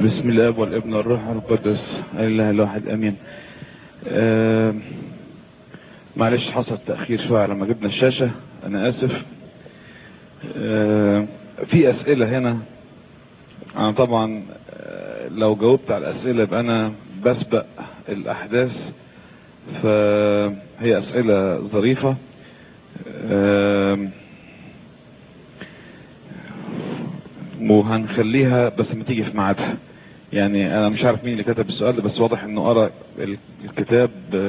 بسم الله والابن والروح القدس الاله الواحد امين آه معلش حصل تاخير شويه لما جبنا الشاشه انا اسف آه في اسئله هنا انا طبعا آه لو جاوبت على الاسئله يبقى انا بسبق الاحداث فهي اسئله ظريفه آه وهنخليها بس ما تيجي في ميعادها يعني انا مش عارف مين اللي كتب السؤال ده بس واضح انه قرا الكتاب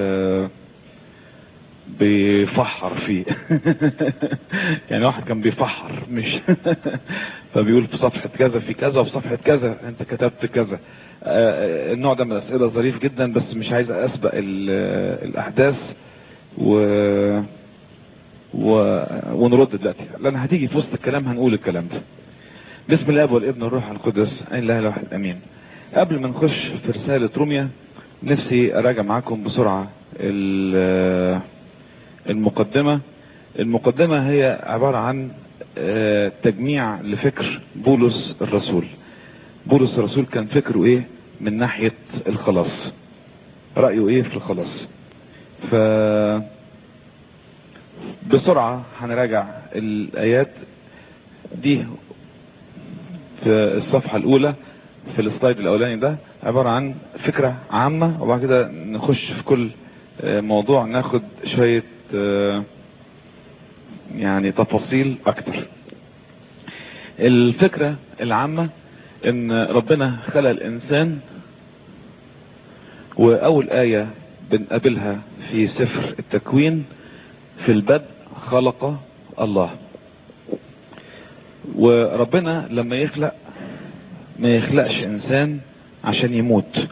بيفحر فيه يعني واحد كان بيفحر مش فبيقول في صفحة كذا في كذا وفي صفحة كذا انت كتبت كذا النوع ده من الاسئلة ظريف جدا بس مش عايز اسبق الاحداث و... و... ونرد دلوقتي لان هتيجي في وسط الكلام هنقول الكلام ده بسم الله والابن والروح القدس اله الواحد امين قبل ما نخش في رسالة روميا نفسي اراجع معاكم بسرعة المقدمة المقدمة هي عبارة عن تجميع لفكر بولس الرسول بولس الرسول كان فكره ايه من ناحية الخلاص رأيه ايه في الخلاص ف بسرعة هنراجع الايات دي في الصفحة الاولى في السلايد الاولاني ده عبارة عن فكرة عامة وبعد كده نخش في كل موضوع ناخد شوية يعني تفاصيل اكتر الفكرة العامة ان ربنا خلق الانسان واول اية بنقابلها في سفر التكوين في البدء خلق الله وربنا لما يخلق ما يخلقش انسان عشان يموت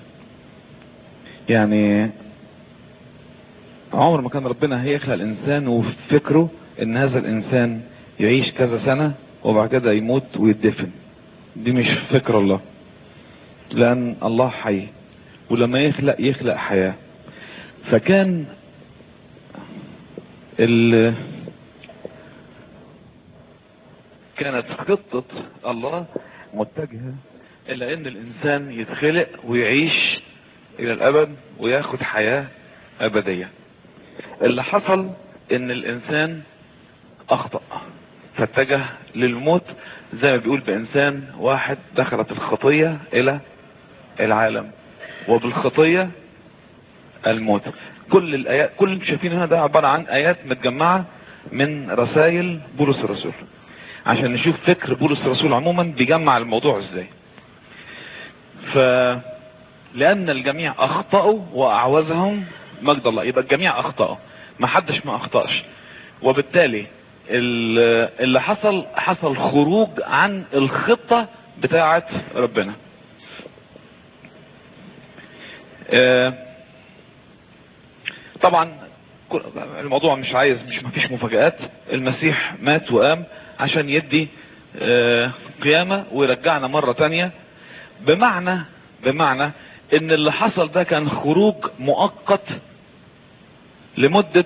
يعني عمر ما كان ربنا هيخلق الانسان وفكره ان هذا الانسان يعيش كذا سنة وبعد كده يموت ويدفن دي مش فكر الله لان الله حي ولما يخلق يخلق حياة فكان ال كانت خطة الله متجهة الى ان الانسان يتخلق ويعيش الى الابد وياخد حياة ابدية اللي حصل ان الانسان اخطأ فاتجه للموت زي ما بيقول بانسان واحد دخلت الخطية الى العالم وبالخطية الموت كل الايات كل اللي شايفين هنا ده عبارة عن ايات متجمعة من رسائل بولس الرسول عشان نشوف فكر بولس الرسول عموما بيجمع الموضوع ازاي ف لان الجميع اخطأوا واعوزهم مجد الله يبقى الجميع اخطأوا ما حدش ما اخطأش وبالتالي اللي حصل حصل خروج عن الخطة بتاعة ربنا طبعا الموضوع مش عايز مش مفيش مفاجآت المسيح مات وقام عشان يدي قيامة ويرجعنا مرة تانية بمعنى بمعنى ان اللي حصل ده كان خروج مؤقت لمدة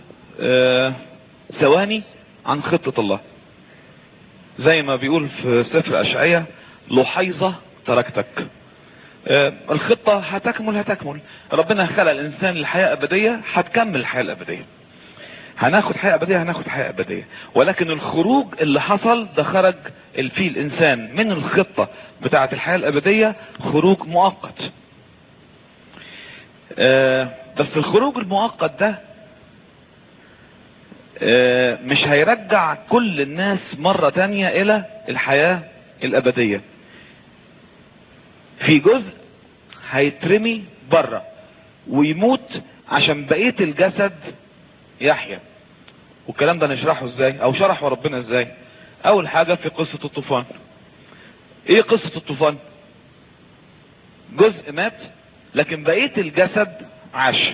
ثواني عن خطة الله زي ما بيقول في سفر اشعية لحيظة تركتك الخطة هتكمل هتكمل ربنا خلق الانسان للحياة ابدية هتكمل الحياة الابدية هناخد حياة ابدية هناخد حياة ابدية ولكن الخروج اللي حصل ده خرج فيه الانسان من الخطة بتاعة الحياة الابدية خروج مؤقت بس الخروج المؤقت ده مش هيرجع كل الناس مرة تانية الى الحياة الابدية في جزء هيترمي بره ويموت عشان بقية الجسد يحيا والكلام ده نشرحه ازاي او شرحه ربنا ازاي اول حاجة في قصة الطوفان ايه قصة الطوفان جزء مات لكن بقية الجسد عاش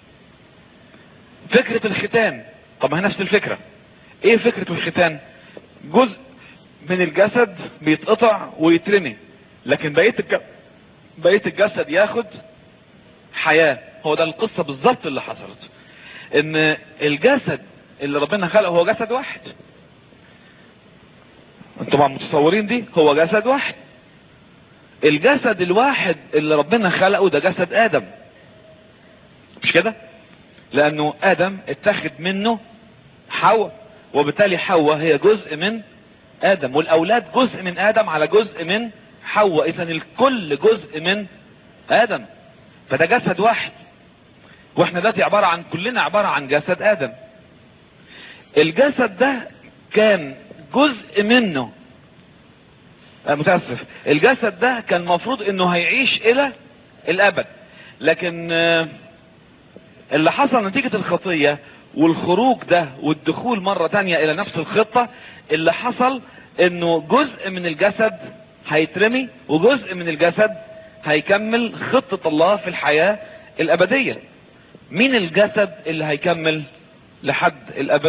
فكرة الختان طب ما هي نفس الفكرة ايه فكرة الختان جزء من الجسد بيتقطع ويترمي لكن بقية الج... بقية الجسد ياخد حياة هو ده القصة بالظبط اللي حصلت ان الجسد اللي ربنا خلقه هو جسد واحد انتوا طبعا متصورين دي هو جسد واحد الجسد الواحد اللي ربنا خلقه ده جسد ادم مش كده لانه ادم اتخذ منه حواء وبالتالي حواء هي جزء من ادم والاولاد جزء من ادم على جزء من حواء اذا الكل جزء من ادم فده جسد واحد واحنا دلوقتي عبارة عن كلنا عبارة عن جسد ادم الجسد ده كان جزء منه آه متاسف الجسد ده كان مفروض انه هيعيش الى الابد لكن آه اللي حصل نتيجة الخطية والخروج ده والدخول مرة تانية الى نفس الخطة اللي حصل انه جزء من الجسد هيترمي وجزء من الجسد هيكمل خطة الله في الحياة الابدية مين الجسد اللي هيكمل لحد الابد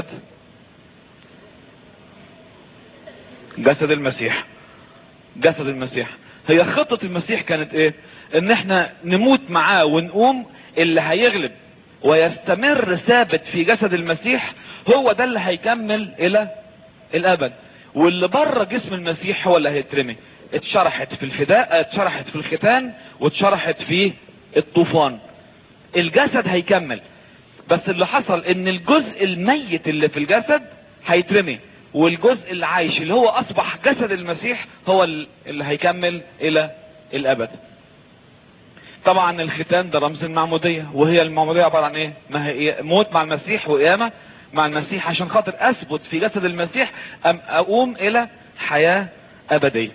جسد المسيح جسد المسيح هي خطة المسيح كانت ايه ان احنا نموت معاه ونقوم اللي هيغلب ويستمر ثابت في جسد المسيح هو ده اللي هيكمل الى الابد واللي بره جسم المسيح هو اللي هيترمي اتشرحت في الفداء اتشرحت في الختان واتشرحت في الطوفان الجسد هيكمل بس اللي حصل ان الجزء الميت اللي في الجسد هيترمي والجزء اللي عايش اللي هو اصبح جسد المسيح هو اللي هيكمل الى الابد طبعا الختان ده رمز المعمودية وهي المعمودية عبارة عن ايه ما هي موت مع المسيح وقيامة مع المسيح عشان خاطر اثبت في جسد المسيح ام اقوم الى حياة ابدية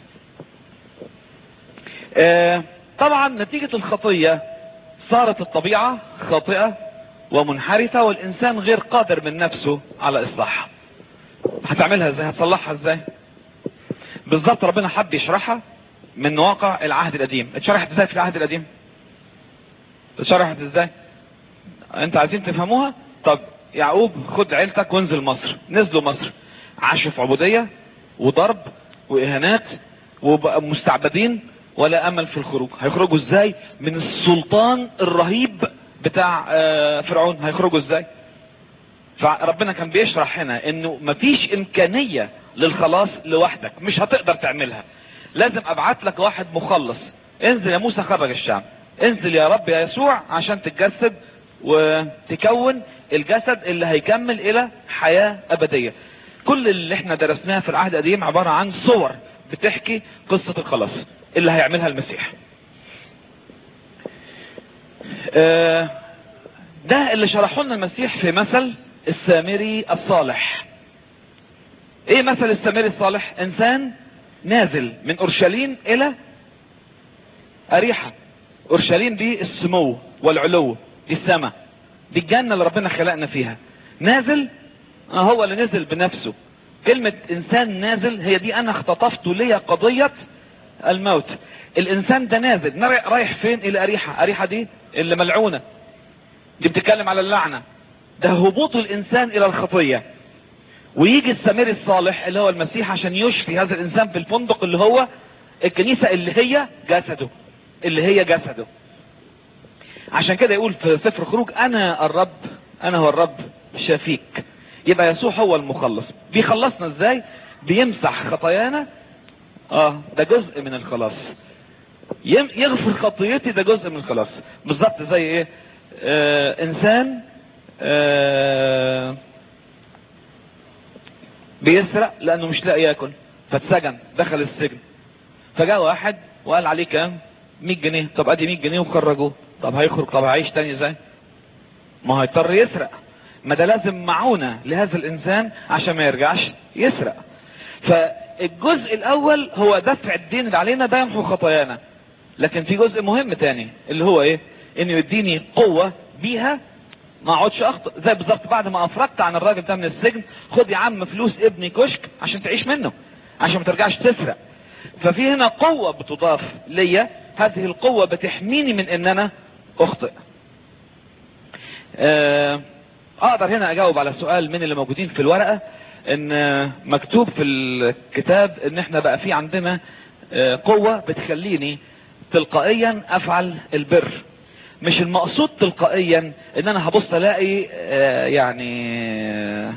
آه طبعا نتيجة الخطية صارت الطبيعة خاطئة ومنحرفة والانسان غير قادر من نفسه على اصلاحها هتعملها ازاي هتصلحها ازاي بالظبط ربنا حب يشرحها من واقع العهد القديم اتشرحت ازاي في العهد القديم اتشرحت ازاي انت عايزين تفهموها طب يعقوب خد عيلتك وانزل مصر نزلوا مصر عاشوا في عبودية وضرب واهانات وبقى مستعبدين ولا امل في الخروج هيخرجوا ازاي من السلطان الرهيب بتاع فرعون هيخرجوا ازاي فربنا كان بيشرح هنا انه مفيش امكانية للخلاص لوحدك مش هتقدر تعملها لازم ابعت لك واحد مخلص انزل يا موسى خرج الشعب انزل يا رب يا يسوع عشان تتجسد وتكون الجسد اللي هيكمل الى حياة ابدية كل اللي احنا درسناه في العهد القديم عبارة عن صور بتحكي قصة الخلاص اللي هيعملها المسيح اه ده اللي شرحه لنا المسيح في مثل السامري الصالح ايه مثل السامري الصالح انسان نازل من اورشليم الى اريحة اورشليم دي السمو والعلو دي السماء دي الجنة اللي ربنا خلقنا فيها نازل هو اللي نزل بنفسه كلمة انسان نازل هي دي انا اختطفت لي قضية الموت الانسان ده نازل رايح فين الى اريحة اريحة دي اللي ملعونة دي بتتكلم على اللعنة ده هبوط الانسان الى الخطية ويجي السمير الصالح اللي هو المسيح عشان يشفي هذا الانسان في الفندق اللي هو الكنيسة اللي هي جسده اللي هي جسده عشان كده يقول في سفر خروج انا الرب انا هو الرب شافيك يبقى يسوع هو المخلص بيخلصنا ازاي بيمسح خطايانا اه ده جزء من الخلاص يغفر خطيتي ده جزء من الخلاص بالظبط زي ايه آه انسان آه بيسرق لانه مش لاقي ياكل فاتسجن دخل السجن فجاء واحد وقال عليه كام 100 جنيه طب ادي 100 جنيه وخرجوه طب هيخرج طب هيعيش تاني ازاي ما هيضطر يسرق ما ده لازم معونة لهذا الانسان عشان ما يرجعش يسرق فالجزء الاول هو دفع الدين اللي علينا ده يمحو خطايانا لكن في جزء مهم تاني اللي هو ايه انه يديني قوة بيها ما اقعدش اخطئ زي بالظبط بعد ما افرجت عن الراجل ده من السجن خد يا عم فلوس ابني كشك عشان تعيش منه عشان ما ترجعش تسرق ففي هنا قوة بتضاف ليا هذه القوة بتحميني من ان انا اخطئ آه اقدر هنا اجاوب على سؤال من اللي موجودين في الورقة ان مكتوب في الكتاب ان احنا بقى في عندنا آه قوة بتخليني تلقائيا افعل البر مش المقصود تلقائيا ان انا هبص الاقي آه يعني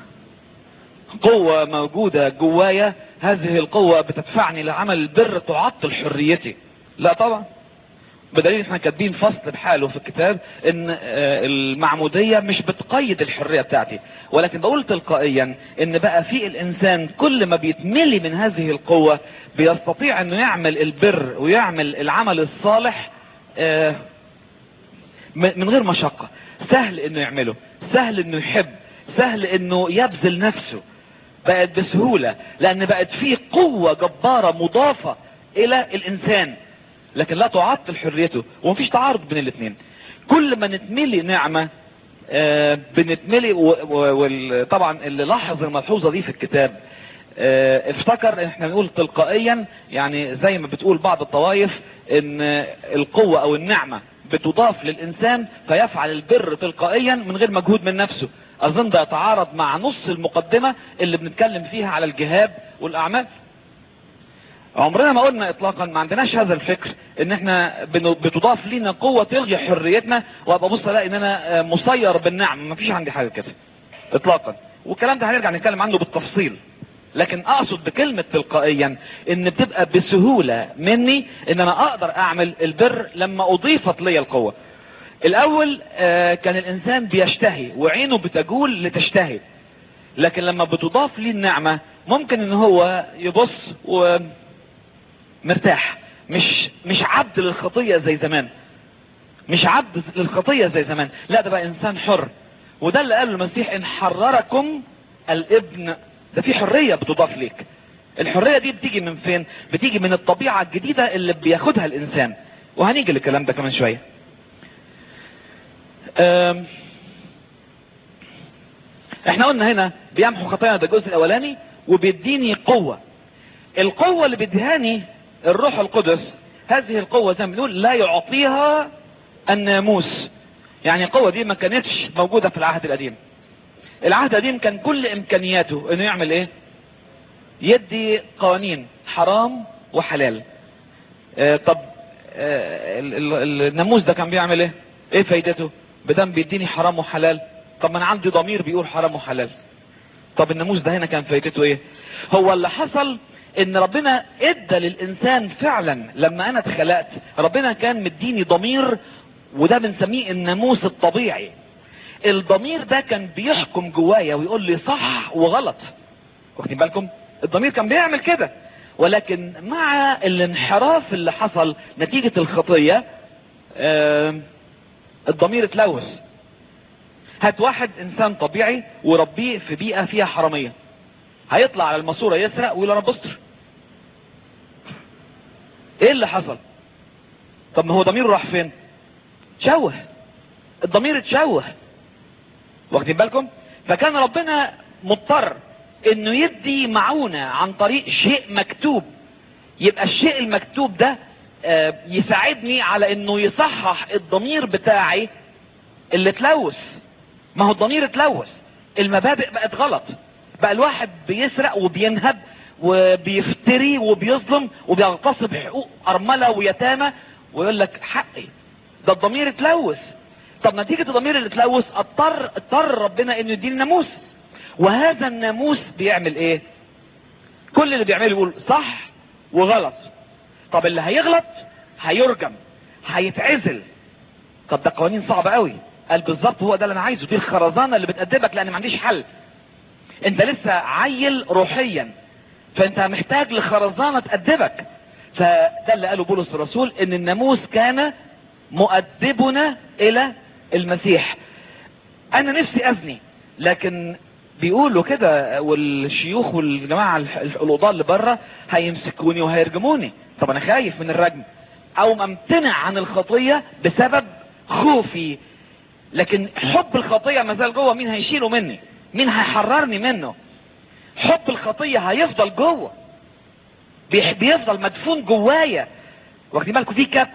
قوة موجودة جوايا هذه القوة بتدفعني لعمل البر تعطل حريتي لا طبعا بدليل احنا كاتبين فصل بحاله في الكتاب ان آه، المعمودية مش بتقيد الحرية بتاعتي ولكن بقول تلقائيا ان بقى في الانسان كل ما بيتملي من هذه القوة بيستطيع انه يعمل البر ويعمل العمل الصالح آه، م- من غير مشقة سهل انه يعمله سهل انه يحب سهل انه يبذل نفسه بقت بسهولة لان بقت فيه قوة جبارة مضافة الى الانسان لكن لا تعطل حريته ومفيش تعارض بين الاثنين كل ما نتملي نعمة آه، بنتملي وطبعا اللي لاحظ الملحوظة دي في الكتاب آه، افتكر ان احنا نقول تلقائيا يعني زي ما بتقول بعض الطوائف ان القوة او النعمة بتضاف للانسان فيفعل البر تلقائيا من غير مجهود من نفسه اظن ده يتعارض مع نص المقدمة اللي بنتكلم فيها على الجهاد والاعمال عمرنا ما قلنا اطلاقا ما عندناش هذا الفكر ان احنا بن- بتضاف لينا قوة تلغي حريتنا وابقى بص الاقي ان انا آه، مسير بالنعم ما فيش عندي حاجة كده اطلاقا والكلام ده هنرجع نتكلم عنه بالتفصيل لكن اقصد بكلمة تلقائيا ان بتبقى بسهولة مني ان انا اقدر اعمل البر لما اضيفت لي القوة الاول آه، كان الانسان بيشتهي وعينه بتجول لتشتهي لكن لما بتضاف لي النعمة ممكن ان هو يبص ومرتاح مش مش عبد للخطية زي زمان مش عبد للخطية زي زمان لا ده بقى انسان حر وده اللي قاله المسيح ان حرركم الابن ده في حرية بتضاف ليك الحرية دي بتيجي من فين بتيجي من الطبيعة الجديدة اللي بياخدها الانسان وهنيجي للكلام ده كمان شوية أم، احنا قلنا هنا بيمحو خطايانا ده الجزء الاولاني وبيديني قوة القوة اللي بيديهاني الروح القدس هذه القوة زي ما بنقول لا يعطيها الناموس يعني القوة دي ما كانتش موجودة في العهد القديم العهد القديم كان كل امكانياته انه يعمل ايه يدي قوانين حرام وحلال آه طب آه ال- ال- الناموس ده كان بيعمل ايه ايه فايدته بدم بيديني حرام وحلال طب ما انا عندي ضمير بيقول حرام وحلال طب الناموس ده هنا كان فايدته ايه هو اللي حصل ان ربنا ادى للانسان فعلا لما انا اتخلقت ربنا كان مديني ضمير وده بنسميه الناموس الطبيعي الضمير ده كان بيحكم جوايا ويقول لي صح وغلط واخدين بالكم الضمير كان بيعمل كده ولكن مع الانحراف اللي حصل نتيجة الخطية آه الضمير اتلوث هات واحد انسان طبيعي وربيه في بيئة فيها حرامية هيطلع على الماسورة يسرق ويقول انا بستر ايه اللي حصل طب ما هو ضميره راح فين تشوه الضمير اتشوه واخدين بالكم فكان ربنا مضطر انه يدي معونة عن طريق شيء مكتوب يبقى الشيء المكتوب ده آه، يساعدني على انه يصحح الضمير بتاعي اللي اتلوث ما هو الضمير اتلوث المبادئ بقت غلط بقى الواحد بيسرق وبينهب وبيفتري وبيظلم وبيغتصب حقوق ارملة ويتامى ويقول لك حقي ده الضمير اتلوث طب نتيجة الضمير اللي اتلوث اضطر اضطر ربنا انه يديني ناموس وهذا الناموس بيعمل ايه كل اللي بيعمله يقول صح وغلط طب اللي هيغلط هيرجم هيتعزل طب ده قوانين صعبة قوي قال بالظبط هو ده اللي انا عايزه دي الخرزانة اللي بتأدبك لان ما عنديش حل انت لسه عيل روحيا فانت محتاج لخرزانة تأدبك فده اللي قاله بولس الرسول ان الناموس كان مؤدبنا الى المسيح انا نفسي ازني لكن بيقولوا كده والشيوخ والجماعة الح- القضاة اللي بره هيمسكوني وهيرجموني طب انا خايف من الرجم او ممتنع عن الخطية بسبب خوفي لكن حب الخطية ما زال جوه مين هيشيله مني مين هيحررني منه حب الخطية هيفضل جوه بيح- بيفضل مدفون جوايا واخدين بالكم في كبت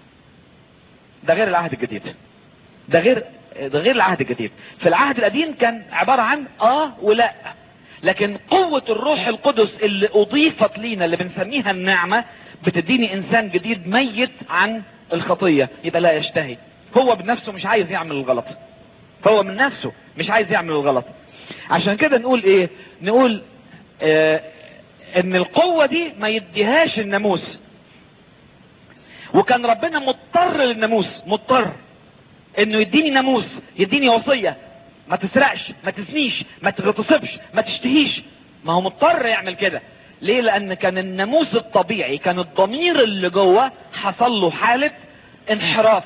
ده غير العهد الجديد ده غير ده غير العهد الجديد في العهد القديم كان عبارة عن اه ولا لكن قوة الروح القدس اللي اضيفت لينا اللي بنسميها النعمة بتديني انسان جديد ميت عن الخطية يبقى لا يشتهي هو بنفسه مش عايز يعمل الغلط هو من نفسه مش عايز يعمل الغلط عشان كده نقول ايه نقول آه ان القوة دي ما يديهاش الناموس وكان ربنا مضطر للناموس مضطر انه يديني ناموس يديني وصية ما تسرقش ما تزنيش ما تغتصبش ما تشتهيش ما هو مضطر يعمل كده ليه لان كان الناموس الطبيعي كان الضمير اللي جوه حصل له حالة انحراف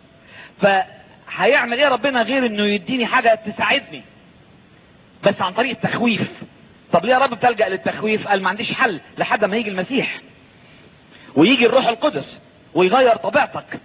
فهيعمل ايه ربنا غير انه يديني حاجة تساعدني بس عن طريق التخويف طب ليه يا رب بتلجأ للتخويف قال ما عنديش حل لحد ما يجي المسيح ويجي الروح القدس ويغير طبيعتك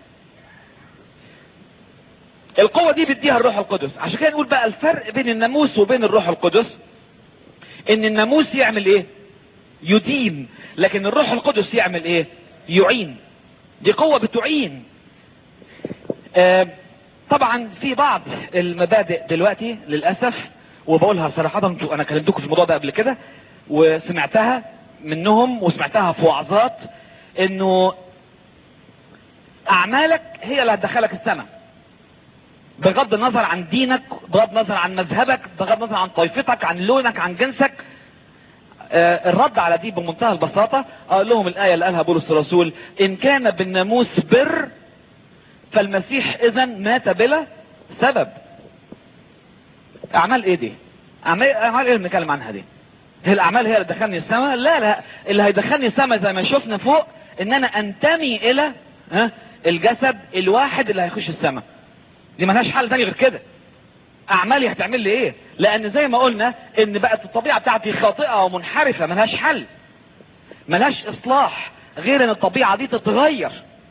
القوة دي بيديها الروح القدس عشان كده نقول بقى الفرق بين الناموس وبين الروح القدس ان الناموس يعمل ايه يدين لكن الروح القدس يعمل ايه يعين دي قوة بتعين آه طبعا في بعض المبادئ دلوقتي للأسف وبقولها صراحة انتوا انا كلمتكم في الموضوع ده قبل كده وسمعتها منهم وسمعتها في وعظات انه اعمالك هي اللي هتدخلك السماء بغض النظر عن دينك بغض النظر عن مذهبك بغض النظر عن طائفتك عن لونك عن جنسك آه الرد على دي بمنتهى البساطة اقول لهم الآية اللي قالها بولس الرسول ان كان بالناموس بر فالمسيح اذا مات بلا سبب اعمال ايه دي اعمال, أعمال ايه اللي بنتكلم عنها دي هي الاعمال هي اللي تدخلني السماء لا لا اللي هيدخلني السماء زي ما شفنا فوق ان انا انتمي الى ها الجسد الواحد اللي هيخش السماء دي ملهاش حل تاني غير كده اعمالي هتعمل لي ايه لان زي ما قلنا ان بقت الطبيعة بتاعتي خاطئة ومنحرفة ملهاش حل ملهاش اصلاح غير ان الطبيعة دي تتغير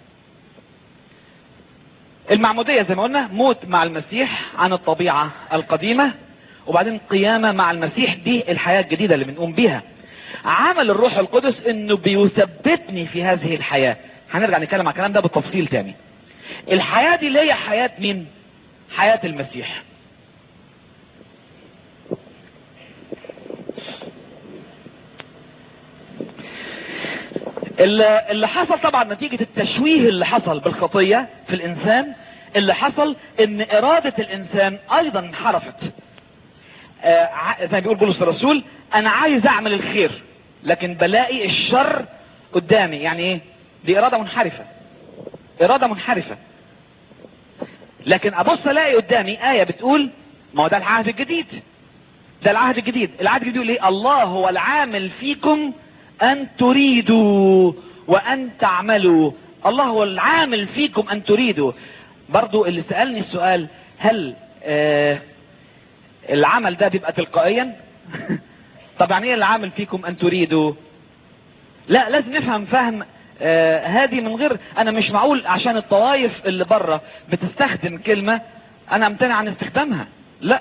المعمودية زي ما قلنا موت مع المسيح عن الطبيعة القديمة وبعدين قيامة مع المسيح دي الحياة الجديدة اللي بنقوم بيها عمل الروح القدس انه بيثبتني في هذه الحياة هنرجع نتكلم على الكلام ده بالتفصيل تاني الحياة دي اللي هي حياة مين حياة المسيح اللي اللي حصل طبعا نتيجة التشويه اللي حصل بالخطية في الانسان اللي حصل ان ارادة الانسان ايضا انحرفت آه ع- زي ما بيقول بولس الرسول انا عايز اعمل الخير لكن بلاقي الشر قدامي يعني ايه دي ارادة منحرفة ارادة منحرفة لكن ابص الاقي قدامي اية بتقول ما هو ده العهد الجديد ده العهد الجديد العهد الجديد يقول ايه الله هو العامل فيكم ان تريدوا وان تعملوا الله هو العامل فيكم ان تريدوا برضو اللي سألني السؤال هل آه العمل ده بيبقى تلقائيا طب يعني ايه العامل فيكم ان تريدوا لا لازم نفهم فهم آه هذه من غير انا مش معقول عشان الطوائف اللي بره بتستخدم كلمة انا امتنع عن استخدامها لا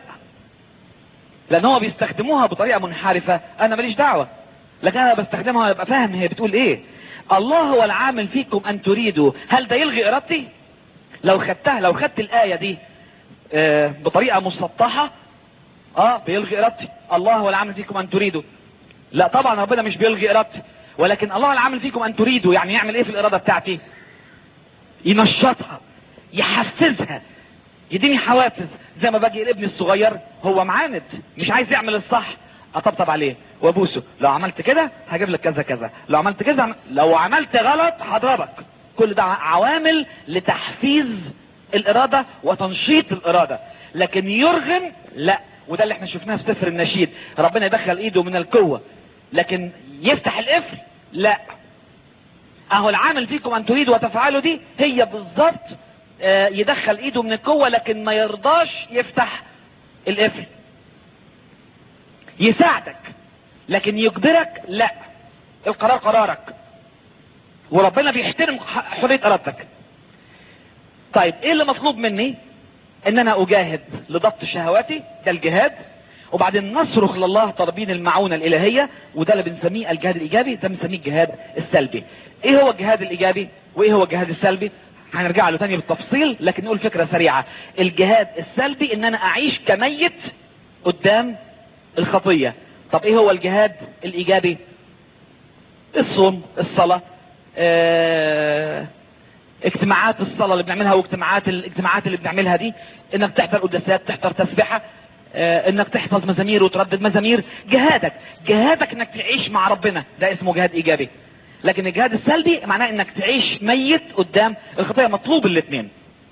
لان هو بيستخدموها بطريقة منحرفة انا ماليش دعوة لكن انا بستخدمها وابقى فاهم هي بتقول ايه الله هو العامل فيكم ان تريدوا هل ده يلغي ارادتي لو خدتها لو خدت الاية دي آه بطريقة مسطحة اه بيلغي ارادتي الله هو العامل فيكم ان تريدوا لا طبعا ربنا مش بيلغي ارادتي ولكن الله العامل فيكم ان تريدوا يعني يعمل ايه في الاراده بتاعتي ينشطها يحفزها يديني حوافز زي ما باجي لابني الصغير هو معاند مش عايز يعمل الصح اطبطب عليه وابوسه لو عملت كده هجيب لك كذا كذا لو عملت كذا لو عملت غلط هضربك كل ده عوامل لتحفيز الاراده وتنشيط الاراده لكن يرغم لا وده اللي احنا شفناه في سفر النشيد ربنا يدخل ايده من القوه لكن يفتح القفل لا اهو العامل فيكم ان تريدوا وتفعلوا دي هي بالظبط آه، يدخل ايده من القوه لكن ما يرضاش يفتح القفل يساعدك لكن يجبرك لا القرار قرارك وربنا بيحترم ح- حريه ارادتك طيب ايه اللي مطلوب مني ان انا اجاهد لضبط شهواتي ده الجهاد وبعدين نصرخ لله طالبين المعونة الالهية وده اللي بنسميه الجهاد الايجابي ده بنسميه الجهاد السلبي ايه هو الجهاد الايجابي وايه هو الجهاد السلبي هنرجع له تاني بالتفصيل لكن نقول فكرة سريعة الجهاد السلبي ان انا اعيش كميت قدام الخطية طب ايه هو الجهاد الايجابي الصوم الصلاة آه اجتماعات الصلاة اللي بنعملها واجتماعات الاجتماعات اللي بنعملها دي انك تحضر قداسات تحضر تسبحة اه انك تحفظ مزامير وتردد مزامير جهادك جهادك انك تعيش مع ربنا ده اسمه جهاد ايجابي لكن الجهاد السلبي معناه انك تعيش ميت قدام الخطيه مطلوب الاثنين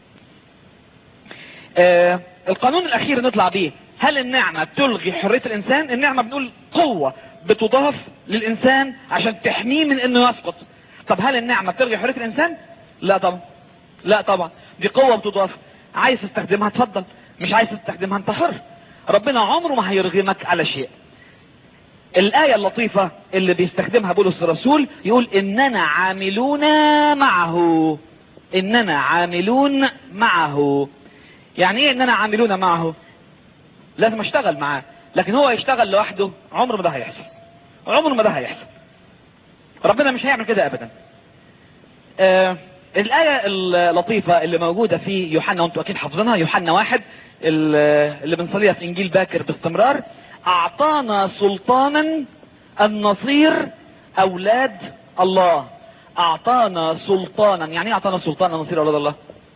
آه القانون الاخير نطلع بيه هل النعمة تلغي حرية الانسان النعمة بنقول قوة بتضاف للانسان عشان تحميه من انه يسقط طب هل النعمة تلغي حرية الانسان لا طبعا لا طبعا دي قوة بتضاف عايز تستخدمها اتفضل مش عايز تستخدمها انت حر ربنا عمره ما هيرغمك على شيء الآية اللطيفة اللي بيستخدمها بولس الرسول يقول إننا عاملون معه إننا عاملون معه يعني إيه إننا عاملون معه لازم أشتغل معاه لكن هو يشتغل لوحده عمر ما ده هيحصل عمر ما ده هيحصل ربنا مش هيعمل كده أبدا آه الآية اللطيفة اللي موجودة في يوحنا وانتوا أكيد حافظينها يوحنا واحد اللي بنصليها في إنجيل باكر باستمرار أعطانا سلطانا أن نصير أولاد الله أعطانا سلطانا يعني إيه أعطانا سلطانا أن نصير أولاد الله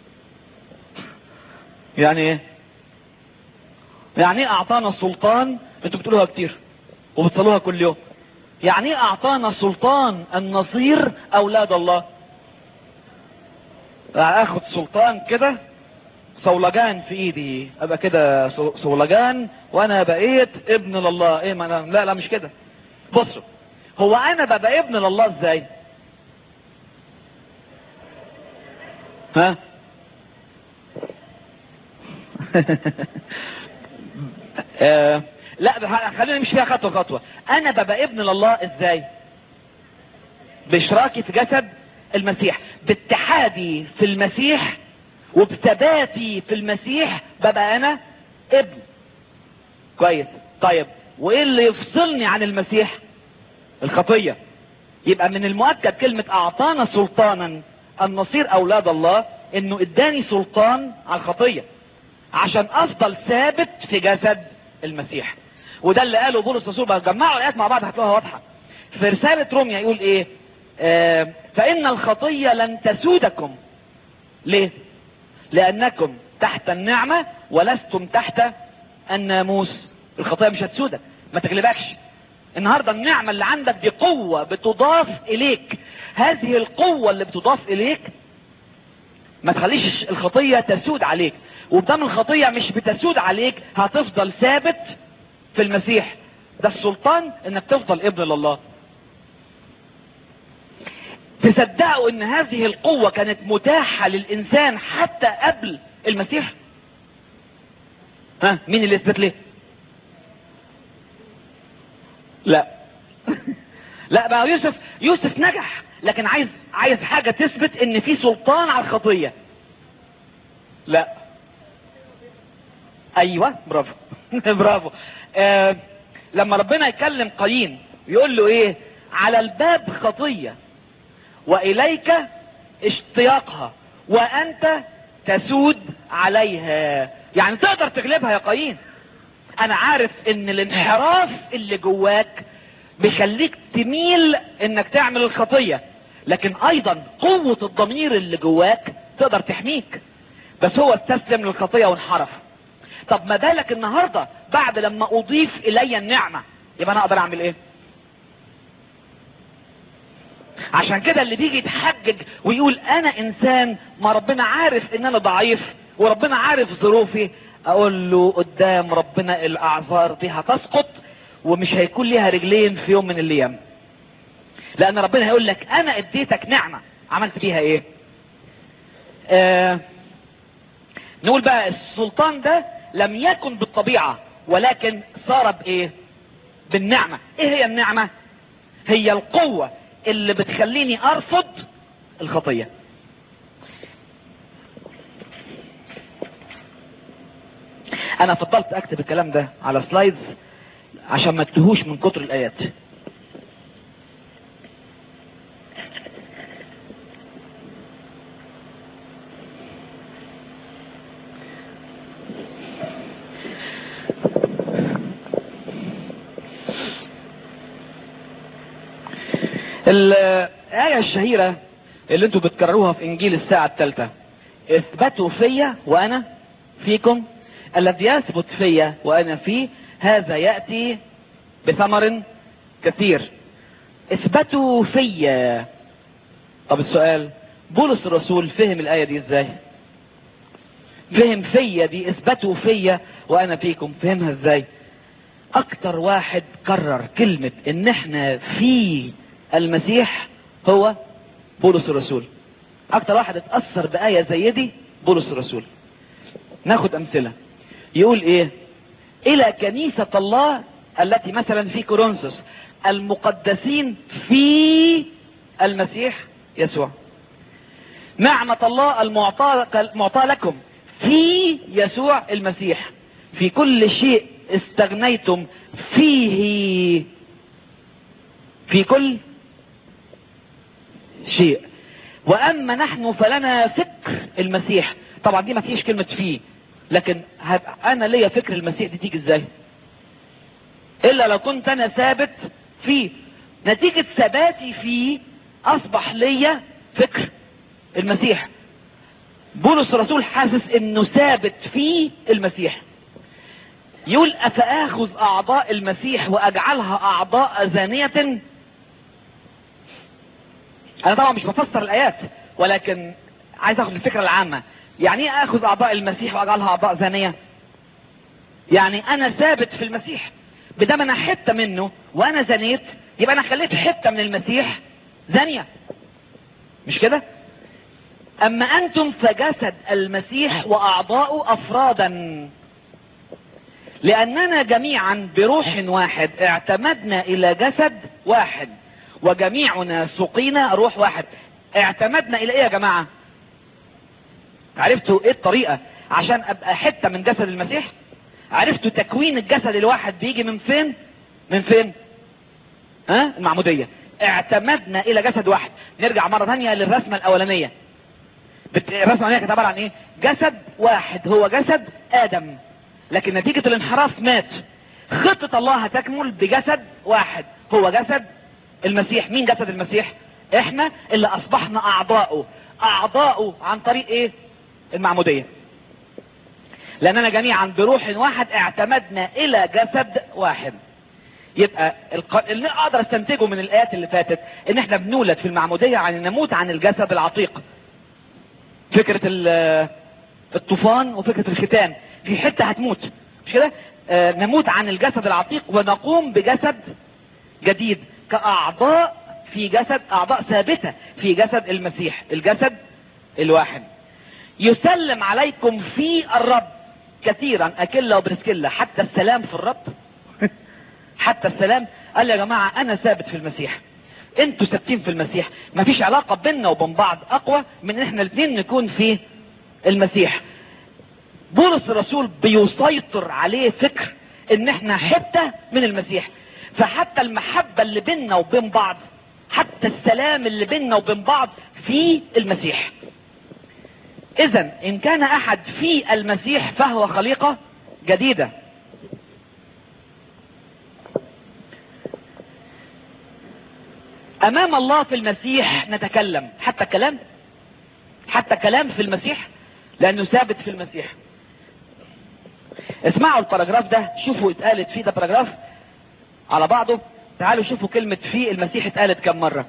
يعني إيه يعني إيه أعطانا السلطان أنتوا بتقولوها كتير وبتصلوها كل يوم يعني إيه أعطانا سلطان أن نصير أولاد الله اخد سلطان كده صولجان في ايدي ابقى كده صولجان وانا بقيت ابن لله ايه ما أنا لا لا مش كده بصوا هو انا ببقى ابن لله ازاي ها آه لا خلينا نمشي فيها خطوه خطوه انا ببقى ابن لله ازاي باشراكي في جسد المسيح باتحادي في المسيح وبثباتي في المسيح ببقى انا ابن كويس طيب وايه اللي يفصلني عن المسيح الخطية يبقى من المؤكد كلمة اعطانا سلطانا ان نصير اولاد الله انه اداني سلطان على الخطية عشان افضل ثابت في جسد المسيح وده اللي قاله بولس الرسول بقى جمعوا الايات مع بعض هتلاقوها واضحة في رسالة روميا يقول ايه آه فان الخطية لن تسودكم ليه لانكم تحت النعمة ولستم تحت الناموس الخطية مش هتسودك ما تغلبكش النهاردة النعمة اللي عندك دي قوة بتضاف اليك هذه القوة اللي بتضاف اليك ما تخليش الخطية تسود عليك وبدام الخطية مش بتسود عليك هتفضل ثابت في المسيح ده السلطان انك تفضل ابن لله تصدقوا ان هذه القوة كانت متاحة للانسان حتى قبل المسيح ها مين اللي يثبت ليه لا لا بقى يوسف يوسف نجح لكن عايز عايز حاجة تثبت ان في سلطان على الخطية لا ايوه برافو برافو آه لما ربنا يكلم قايين يقول له ايه على الباب خطية واليك اشتياقها وانت تسود عليها يعني تقدر تغلبها يا قايين انا عارف ان الانحراف اللي جواك بيخليك تميل انك تعمل الخطية لكن ايضا قوة الضمير اللي جواك تقدر تحميك بس هو استسلم للخطية وانحرف طب ما بالك النهاردة بعد لما اضيف الي النعمة يبقى انا اقدر اعمل ايه عشان كده اللي بيجي يتحجج ويقول انا انسان ما ربنا عارف ان انا ضعيف وربنا عارف ظروفي اقول له قدام ربنا الاعذار دي هتسقط ومش هيكون ليها رجلين في يوم من الايام لان ربنا هيقول لك انا اديتك نعمة عملت بيها ايه آه نقول بقى السلطان ده لم يكن بالطبيعة ولكن صار بايه بالنعمة ايه هي النعمة هي القوة اللي بتخليني ارفض الخطية انا فضلت اكتب الكلام ده على سلايدز عشان ما تتهوش من كتر الايات الآية الشهيرة اللي انتوا بتكرروها في انجيل الساعة الثالثة اثبتوا فيا وانا فيكم الذي يثبت فيا وانا فيه هذا يأتي بثمر كثير اثبتوا فيا طب السؤال بولس الرسول فهم الآية دي ازاي فهم فيا دي اثبتوا فيا وانا فيكم فهمها ازاي اكتر واحد كرر كلمة ان احنا في المسيح هو بولس الرسول اكتر واحد اتأثر بآية زي دي بولس الرسول ناخد امثلة يقول ايه الى كنيسة الله التي مثلا في كورنثوس المقدسين في المسيح يسوع نعمة الله المعطاة المعطاة لكم في يسوع المسيح في كل شيء استغنيتم فيه في كل شيء واما نحن فلنا فكر المسيح طبعا دي ما فيش كلمة فيه لكن انا ليا فكر المسيح دي تيجي ازاي الا لو كنت انا ثابت فيه نتيجة ثباتي فيه اصبح ليا فكر المسيح بولس الرسول حاسس انه ثابت في المسيح يقول افاخذ اعضاء المسيح واجعلها اعضاء زانية انا طبعا مش بفسر الايات ولكن عايز اخذ الفكرة العامة يعني ايه اخذ اعضاء المسيح واجعلها اعضاء زانية يعني انا ثابت في المسيح بدام انا حتة منه وانا زنيت يبقى انا خليت حتة من المسيح زانية مش كده اما انتم فجسد المسيح واعضاؤه افرادا لاننا جميعا بروح واحد اعتمدنا الى جسد واحد وجميعنا سقينا روح واحد اعتمدنا الى ايه يا جماعة عرفتوا ايه الطريقة عشان ابقى حتة من جسد المسيح عرفتوا تكوين الجسد الواحد بيجي من فين من فين ها المعمودية اعتمدنا الى جسد واحد نرجع مرة ثانية للرسمة الاولانية الرسمة الاولانية كانت عبارة عن ايه جسد واحد هو جسد ادم لكن نتيجة الانحراف مات خطة الله هتكمل بجسد واحد هو جسد المسيح مين جسد المسيح احنا اللي اصبحنا اعضاؤه اعضاؤه عن طريق ايه المعمودية لاننا جميعا بروح واحد اعتمدنا الى جسد واحد يبقى الق... اللي اقدر استنتجه من الايات اللي فاتت ان احنا بنولد في المعمودية يعني نموت عن الجسد العتيق فكرة الطوفان وفكرة الختان في حتة هتموت مش كده آه نموت عن الجسد العتيق ونقوم بجسد جديد كأعضاء في جسد أعضاء ثابتة في جسد المسيح الجسد الواحد يسلم عليكم في الرب كثيرا أكلة وبرسكلة حتى السلام في الرب حتى السلام قال يا جماعة أنا ثابت في المسيح انتوا ثابتين في المسيح مفيش علاقة بيننا وبين بعض أقوى من ان احنا الاثنين نكون في المسيح بولس الرسول بيسيطر عليه فكر ان احنا حتة من المسيح فحتى المحبة اللي بيننا وبين بعض حتى السلام اللي بيننا وبين بعض في المسيح اذا ان كان احد في المسيح فهو خليقة جديدة امام الله في المسيح نتكلم حتى كلام حتى كلام في المسيح لانه ثابت في المسيح اسمعوا الباراجراف ده شوفوا اتقالت فيه ده باراجراف على بعضه تعالوا شوفوا كلمة في المسيح اتقالت كم مرة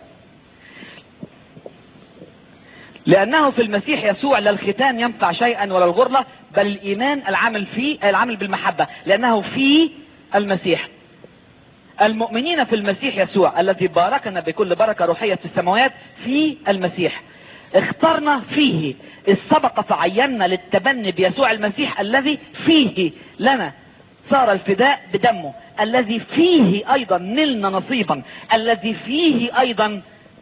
لأنه في المسيح يسوع لا الختان ينفع شيئا ولا الغرلة بل الإيمان العمل فيه العمل بالمحبة لأنه في المسيح المؤمنين في المسيح يسوع الذي باركنا بكل بركة روحية في السماوات في المسيح اخترنا فيه إذ سبق فعينا للتبني بيسوع المسيح الذي فيه لنا صار الفداء بدمه الذي فيه ايضا نلنا نصيبا الذي فيه ايضا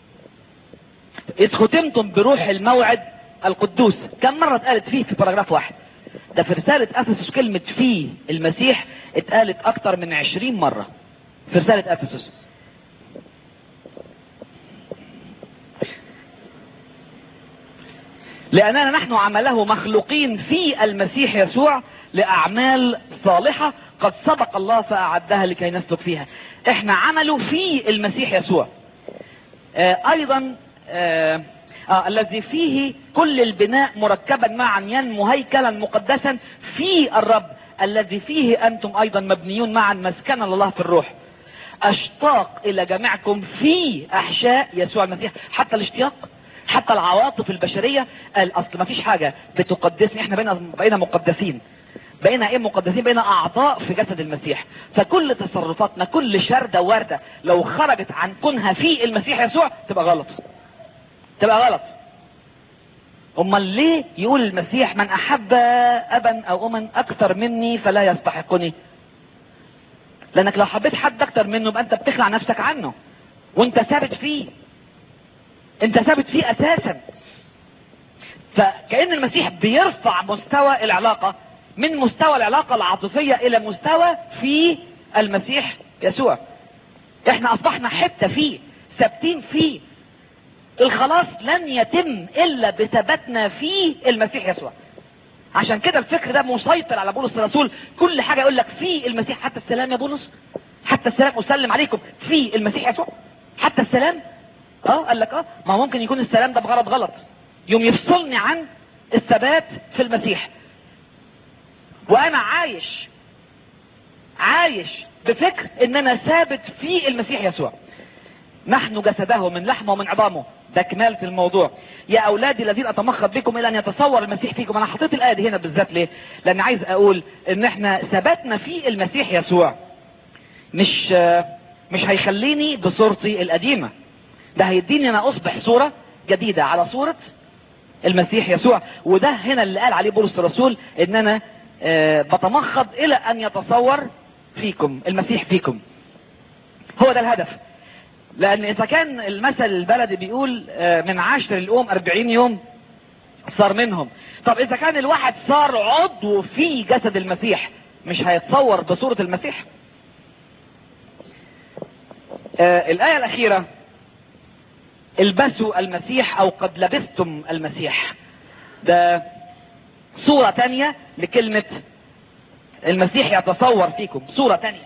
اذ ختمتم بروح الموعد القدوس كم مرة اتقالت فيه في باراجراف واحد ده في رسالة افسس كلمة فيه المسيح اتقالت اكتر من عشرين مرة في رسالة افسس لاننا نحن عمله مخلوقين في المسيح يسوع لاعمال صالحة قد سبق الله فاعدها لكي نسلك فيها احنا عمله في المسيح يسوع آه ايضا آه آه الذي فيه كل البناء مركبا معا ينمو هيكلا مقدسا في الرب الذي فيه انتم ايضا مبنيون معا مسكنا لله في الروح اشتاق الى جميعكم في احشاء يسوع المسيح حتى الاشتياق حتى العواطف البشرية قال اصل ما فيش حاجة بتقدسني احنا بقينا بقينا مقدسين بقينا ايه مقدسين بقينا اعضاء في جسد المسيح فكل تصرفاتنا كل شردة وردة لو خرجت عن كونها في المسيح يسوع تبقى غلط تبقى غلط امال ليه يقول المسيح من احب ابا او اما اكثر مني فلا يستحقني لانك لو حبيت حد اكتر منه يبقى انت بتخلع نفسك عنه وانت ثابت فيه انت ثابت فيه اساسا فكأن المسيح بيرفع مستوى العلاقة من مستوى العلاقة العاطفية الى مستوى في المسيح يسوع احنا اصبحنا حتة فيه ثابتين فيه الخلاص لن يتم الا بثباتنا في المسيح يسوع عشان كده الفكر ده مسيطر على بولس الرسول كل حاجة يقول لك في المسيح حتى السلام يا بولس حتى السلام اسلم عليكم في المسيح يسوع حتى السلام اه قال لك اه ما هو ممكن يكون السلام ده بغرض غلط يوم يفصلني عن الثبات في المسيح وانا عايش عايش بفكر ان انا ثابت في المسيح يسوع نحن جسده من لحمه ومن عظامه ده كمالة الموضوع يا اولادي الذين اتمخض بكم الى ان يتصور المسيح فيكم انا حطيت الايه دي هنا بالذات ليه لان عايز اقول ان احنا ثباتنا في المسيح يسوع مش مش هيخليني بصورتي القديمه ده هيديني انا اصبح صوره جديده على صوره المسيح يسوع وده هنا اللي قال عليه بولس الرسول ان انا آه بتمخض الى ان يتصور فيكم المسيح فيكم هو ده الهدف لان اذا كان المثل البلدي بيقول آه من عشر الام اربعين يوم صار منهم طب اذا كان الواحد صار عضو في جسد المسيح مش هيتصور بصورة المسيح آه الاية الاخيرة البسوا المسيح او قد لبستم المسيح ده صورة تانية لكلمة المسيح يتصور فيكم صورة تانية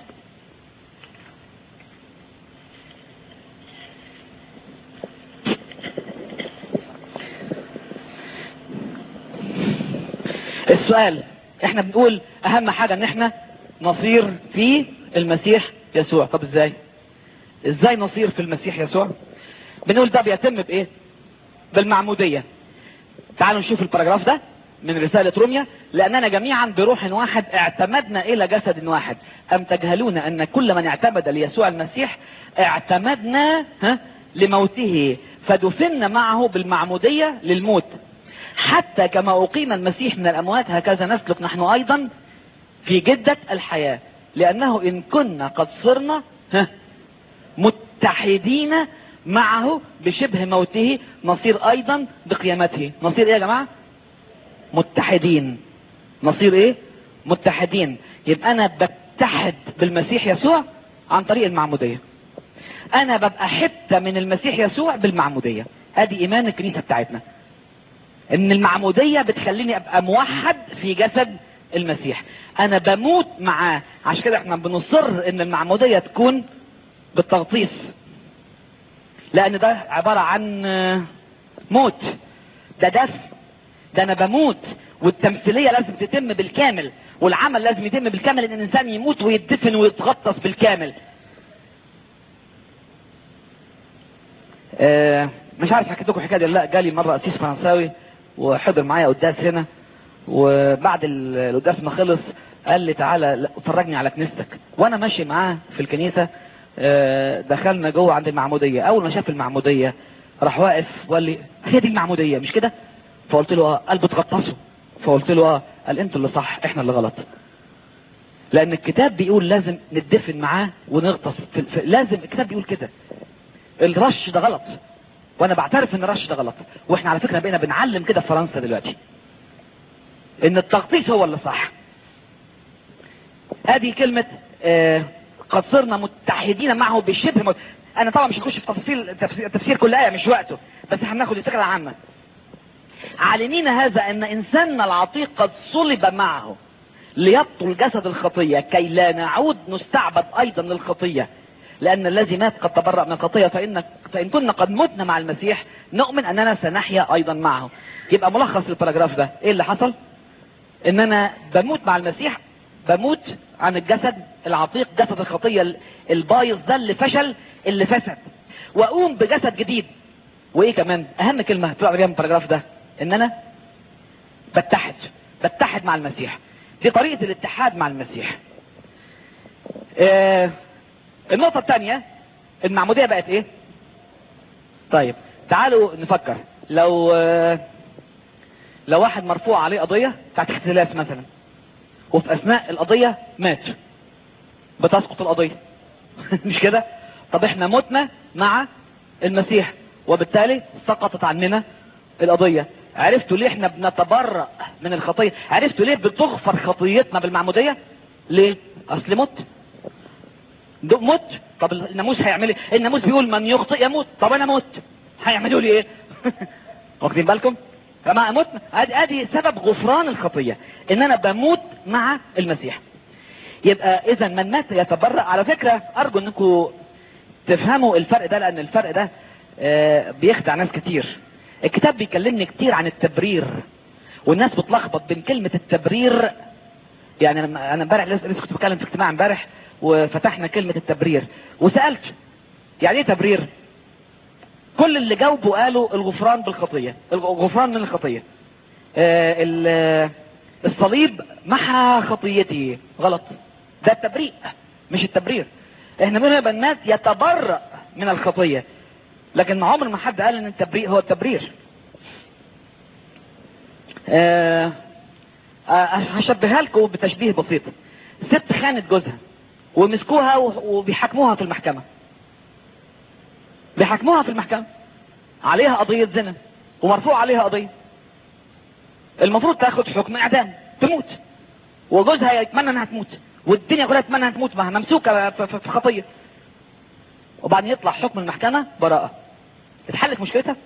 السؤال احنا بنقول اهم حاجة ان احنا نصير في المسيح يسوع طب ازاي ازاي نصير في المسيح يسوع بنقول ده بيتم بايه بالمعمودية تعالوا نشوف الباراجراف ده من رسالة روميا لأننا جميعا بروح واحد اعتمدنا إلى جسد واحد أم تجهلون أن كل من اعتمد ليسوع المسيح اعتمدنا ها لموته فدفنا معه بالمعمودية للموت حتى كما أقيم المسيح من الأموات هكذا نسلك نحن أيضا في جدة الحياة لأنه إن كنا قد صرنا ها متحدين معه بشبه موته نصير أيضا بقيامته نصير إيه يا جماعة متحدين نصير إيه متحدين يبقى أنا بتحد بالمسيح يسوع عن طريق المعمودية أنا ببقى حتة من المسيح يسوع بالمعمودية ادي إيمان الكنيسة بتاعتنا ان المعمودية بتخليني ابقى موحد في جسد المسيح انا بموت معاه عشان كده احنا بنصر ان المعمودية تكون بالتغطيس لان ده عبارة عن موت ده دفن ده انا بموت والتمثيلية لازم تتم بالكامل والعمل لازم يتم بالكامل ان الانسان يموت ويدفن ويتغطس بالكامل آه مش عارف حكيت لكم حكايه لا جالي مره قسيس فرنساوي وحضر معايا قداس هنا وبعد القداس ما خلص قال لي تعالى فرجني على كنيستك وانا ماشي معاه في الكنيسه دخلنا جوه عند المعموديه اول ما شاف المعموديه راح واقف وقال لي هي دي المعموديه مش كده فقلت له اه قال بتغطسوا فقلت له اه قال انتوا اللي صح احنا اللي غلط لان الكتاب بيقول لازم ندفن معاه ونغطس في في لازم الكتاب بيقول كده الرش ده غلط وانا بعترف ان الرش ده غلط واحنا على فكره بقينا بنعلم كده في فرنسا دلوقتي ان التغطيس هو اللي صح هذه كلمة آه قد صرنا متحدين معه بشبه مت... انا طبعا مش هخش في تفاصيل تفسير, تفسير كل آية مش وقته بس هناخد الفكرة العامة عالمين هذا ان انساننا العتيق قد صلب معه ليبطل جسد الخطية كي لا نعود نستعبد ايضا للخطية لأن الذي مات قد تبرأ من الخطية فإن, فإن كنا قد متنا مع المسيح نؤمن أننا سنحيا أيضا معه يبقى ملخص الباراجراف ده إيه اللي حصل إن أنا بموت مع المسيح بموت عن الجسد العتيق جسد الخطية ال- البايظ ده اللي فشل اللي فسد واقوم بجسد جديد وايه كمان اهم كلمة طلع بيها من الباراجراف ده ان انا بتحد بتحد مع المسيح دي طريقة الاتحاد مع المسيح آه النقطة الثانية المعمودية بقت ايه طيب تعالوا نفكر لو آه لو واحد مرفوع عليه قضية بتاعت اختلاس مثلا وفي اثناء القضية مات بتسقط القضية مش كده طب احنا متنا مع المسيح وبالتالي سقطت عننا القضية عرفتوا ليه احنا بنتبرأ من الخطية عرفتوا ليه بتغفر خطيتنا بالمعمودية ليه اصل مت دو- مت طب الناموس هيعمل ايه الناموس بيقول من يخطئ يموت طب انا مت هيعملوا لي ايه واخدين بالكم فما اموت ادي ادي سبب غفران الخطيه ان انا بموت مع المسيح يبقى اذا من مات يتبرأ على فكره ارجو انكم تفهموا الفرق ده لان الفرق ده آه، بيخدع ناس كتير الكتاب بيكلمني كتير عن التبرير والناس بتلخبط بين كلمه التبرير يعني انا انا امبارح لسه لسه كنت بتكلم في اجتماع امبارح وفتحنا كلمه التبرير وسالت يعني ايه تبرير كل اللي جاوبوا قالوا الغفران بالخطيه الغفران من الخطيه آه، ال- الصليب محى خطيتي غلط ده التبريء مش التبرير احنا بنقول يبقى الناس يتبرأ من الخطيه لكن عمر ما حد قال ان التبريء هو التبرير آه، آه، هشبهها لكم بتشبيه بسيط ست خانت جوزها ومسكوها و- وبيحاكموها في المحكمة بيحاكموها في المحكمة عليها قضية زنا ومرفوع عليها قضية المفروض تاخد حكم اعدام تموت وجوزها يتمنى انها تموت والدنيا كلها تتمنى انها تموت معها ممسوكة في- في في خطية وبعدين يطلع حكم المحكمة براءة اتحلت مشكلتها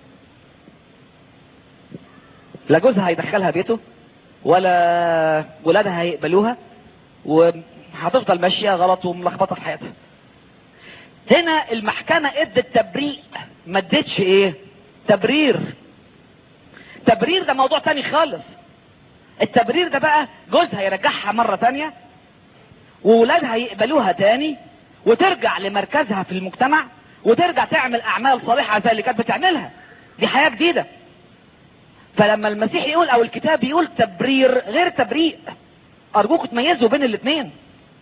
لا جوزها هيدخلها بيته ولا ولادها هيقبلوها وهتفضل ماشية غلط وملخبطة في حياتها هنا المحكمة ادت تبريء ما ادتش ايه تبرير تبرير ده موضوع تاني خالص التبرير ده بقى جوزها يرجعها مرة تانية وولادها يقبلوها تاني وترجع لمركزها في المجتمع وترجع تعمل اعمال صالحة زي اللي كانت بتعملها دي حياة جديدة فلما المسيح يقول او الكتاب يقول تبرير غير تبريء ارجوكم تميزوا بين الاثنين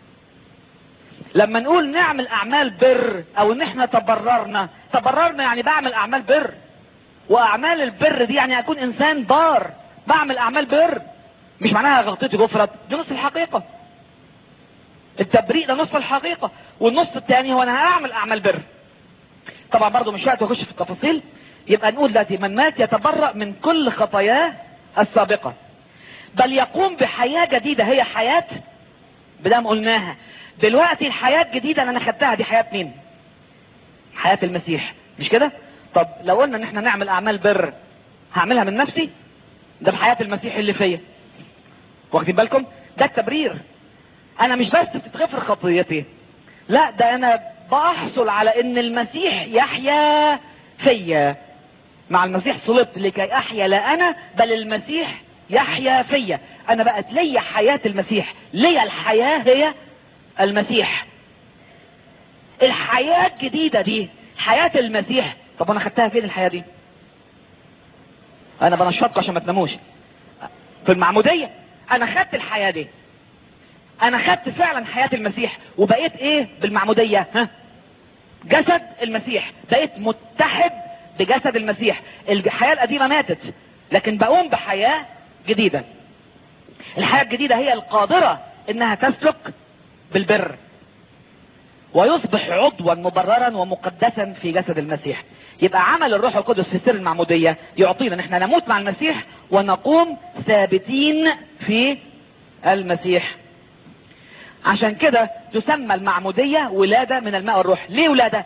لما نقول نعمل اعمال بر او ان احنا تبررنا تبررنا يعني بعمل اعمال بر واعمال البر دي يعني اكون انسان بار بعمل اعمال بر مش معناها غلطتي غفرت دي نص الحقيقة التبريء ده نص الحقيقة والنص الثاني هو انا هعمل اعمال بر طبعا برضو مش وقت اخش في التفاصيل يبقى نقول دلوقتي من مات يتبرأ من كل خطاياه السابقة بل يقوم بحياة جديدة هي حياة بدام قلناها دلوقتي الحياة الجديدة اللي انا خدتها دي حياة مين حياة المسيح مش كده طب لو قلنا ان احنا نعمل اعمال بر هعملها من نفسي ده بحياة المسيح اللي فيا واخدين بالكم ده التبرير انا مش بس بتتغفر خطيتي لا ده انا بحصل على ان المسيح يحيا فيا مع المسيح صلبت لكي احيا لا انا بل المسيح يحيا فيا انا بقت ليا حياة المسيح ليا الحياة هي المسيح الحياة الجديدة دي حياة المسيح طب انا خدتها فين الحياة دي انا بنشطكم عشان ما تناموش في المعمودية انا خدت الحياة دي انا خدت فعلا حياة المسيح وبقيت ايه بالمعمودية ها جسد المسيح بقيت متحد بجسد المسيح الحياة القديمة ماتت لكن بقوم بحياة جديدة الحياة الجديدة هي القادرة انها تسلك بالبر ويصبح عضوا مبررا ومقدسا في جسد المسيح يبقى عمل الروح القدس في سر المعمودية يعطينا ان احنا نموت مع المسيح ونقوم ثابتين في المسيح عشان كده تسمى المعمودية ولادة من الماء والروح ليه ولادة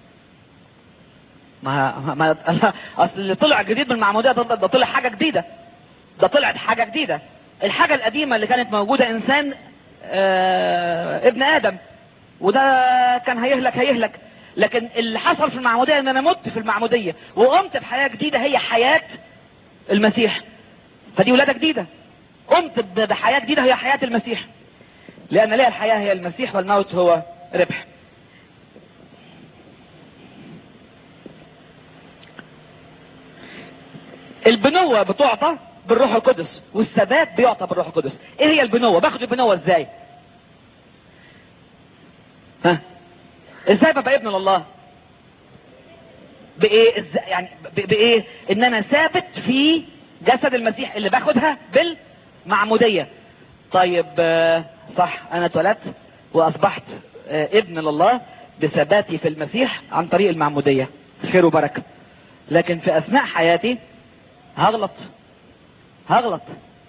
ما, ما اصل اللي طلع جديد من المعمودية ده, ده طلع حاجة جديدة ده طلعت حاجة جديدة الحاجة القديمة اللي كانت موجودة انسان آه ابن ادم وده كان هيهلك هيهلك لكن اللي حصل في المعمودية ان انا مت في المعمودية وقمت بحياة جديدة هي حياة المسيح فدي ولادة جديدة قمت بحياة جديدة هي حياة المسيح لان لي الحياة هي المسيح والموت هو ربح البنوة بتعطى بالروح القدس والثبات بيعطى بالروح القدس ايه هي البنوة باخد البنوة ازاي ها ازاي ببقى ابن لله بايه ازاي يعني ب- بايه ان انا ثابت في جسد المسيح اللي باخدها بالمعمودية طيب آه، صح انا اتولدت واصبحت آه، ابن لله بثباتي في المسيح عن طريق المعمودية خير وبركة لكن في اثناء حياتي هغلط هغلط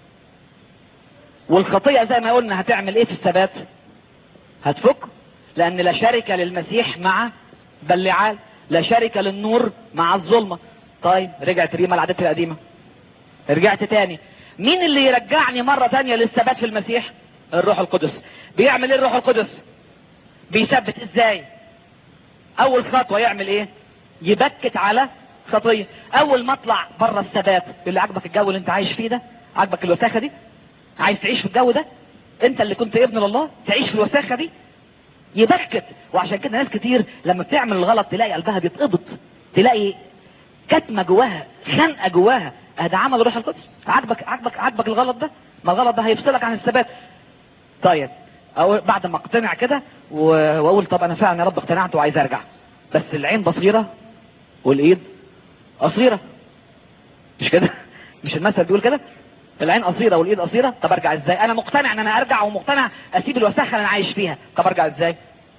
والخطيئة زي ما قلنا هتعمل ايه في الثبات هتفك لان لا شركة للمسيح مع بلعال لا شركة للنور مع الظلمة طيب رجعت ريما لعادتي القديمة رجعت تاني مين اللي يرجعني مرة تانية للثبات في المسيح الروح القدس بيعمل ايه الروح القدس بيثبت ازاي اول خطوة يعمل ايه يبكت على خطية اول ما اطلع بره الثبات اللي عاجبك الجو اللي انت عايش فيه ده عاجبك الوساخة دي عايز تعيش في الجو ده انت اللي كنت ابن لله تعيش في الوساخة دي يبكت وعشان كده ناس كتير لما بتعمل الغلط تلاقي قلبها بيتقبض تلاقي كتمة جواها خنقة جواها اه ده عمل روح القدس عاجبك عاجبك عاجبك الغلط ده ما الغلط ده هيفصلك عن الثبات طيب أو بعد ما اقتنع كده و- واقول طب انا فعلا يا رب اقتنعت وعايز ارجع بس العين بصيرة والايد قصيرة مش كده مش المثل بيقول كده العين قصيرة والايد قصيرة طب ارجع ازاي انا مقتنع ان انا ارجع ومقتنع اسيب الوساخة اللي انا عايش فيها طب ارجع ازاي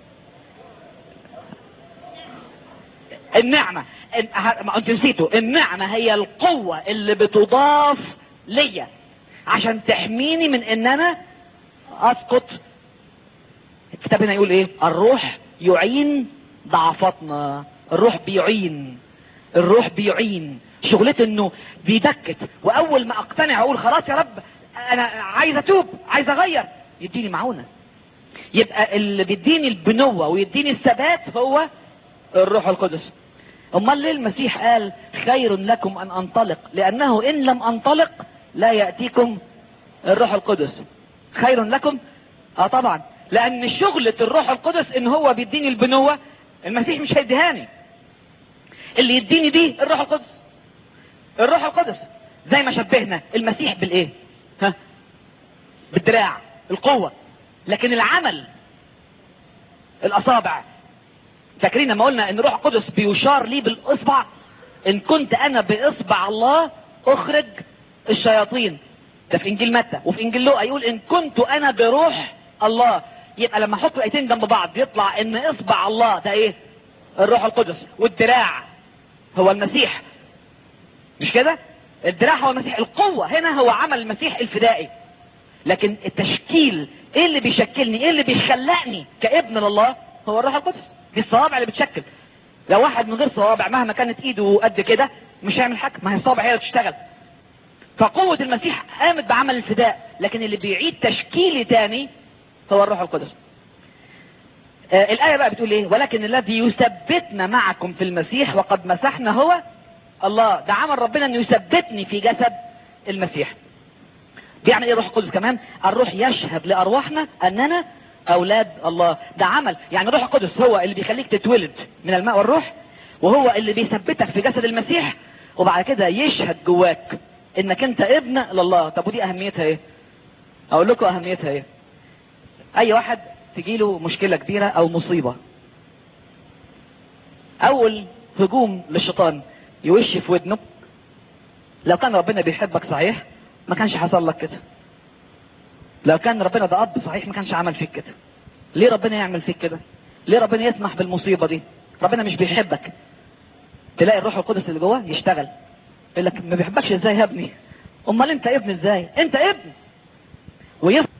النعمة إن- ه- ما انت نسيتوا النعمة هي القوة اللي بتضاف ليا عشان تحميني من ان انا اسقط الكتاب هنا يقول ايه الروح يعين ضعفاتنا الروح بيعين الروح بيعين شغلته انه بيدكت واول ما اقتنع اقول خلاص يا رب انا عايز اتوب عايز اغير يديني معونة يبقى اللي بيديني البنوة ويديني الثبات هو الروح القدس امال ليه المسيح قال خير لكم ان انطلق لانه ان لم انطلق لا يأتيكم الروح القدس خير لكم اه طبعا لان شغلة الروح القدس ان هو بيديني البنوة المسيح مش هيديهاني اللي يديني دي الروح القدس الروح القدس زي ما شبهنا المسيح بالايه ها بالدراع القوة لكن العمل الاصابع فاكرين لما قلنا ان الروح القدس بيشار لي بالاصبع ان كنت انا باصبع الله اخرج الشياطين ده في انجيل متى وفي انجيل لوقا يقول ان كنت انا بروح الله يبقى لما احط الايتين جنب بعض يطلع ان اصبع الله ده ايه الروح القدس والدراع هو المسيح مش كده الدراع هو المسيح القوة هنا هو عمل المسيح الفدائي لكن التشكيل ايه اللي بيشكلني ايه اللي بيخلقني كابن لله هو الروح القدس دي الصوابع اللي بتشكل لو واحد من غير صوابع مهما كانت ايده قد كده مش هيعمل حاجه ما هي الصوابع هي اللي بتشتغل فقوة المسيح قامت بعمل الفداء لكن اللي بيعيد تشكيلي تاني هو الروح القدس آه الآية بقى بتقول ايه ولكن الذي يثبتنا معكم في المسيح وقد مسحنا هو الله ده عمل ربنا انه يثبتني في جسد المسيح بيعمل ايه الروح القدس كمان الروح يشهد لارواحنا اننا اولاد الله ده عمل يعني الروح القدس هو اللي بيخليك تتولد من الماء والروح وهو اللي بيثبتك في جسد المسيح وبعد كده يشهد جواك انك انت ابن لله طب ودي اهميتها ايه اقول لكم اهميتها ايه اي واحد تجيله مشكلة كبيرة او مصيبة اول هجوم للشيطان يوش في ودنه لو كان ربنا بيحبك صحيح ما كانش حصل لك كده لو كان ربنا ده اب صحيح ما كانش عمل فيك كده ليه ربنا يعمل فيك كده ليه ربنا يسمح بالمصيبة دي ربنا مش بيحبك تلاقي الروح القدس اللي جوه يشتغل يقول لك ما بيحبكش ازاي يا ابني امال انت ابن ازاي انت ابن ويف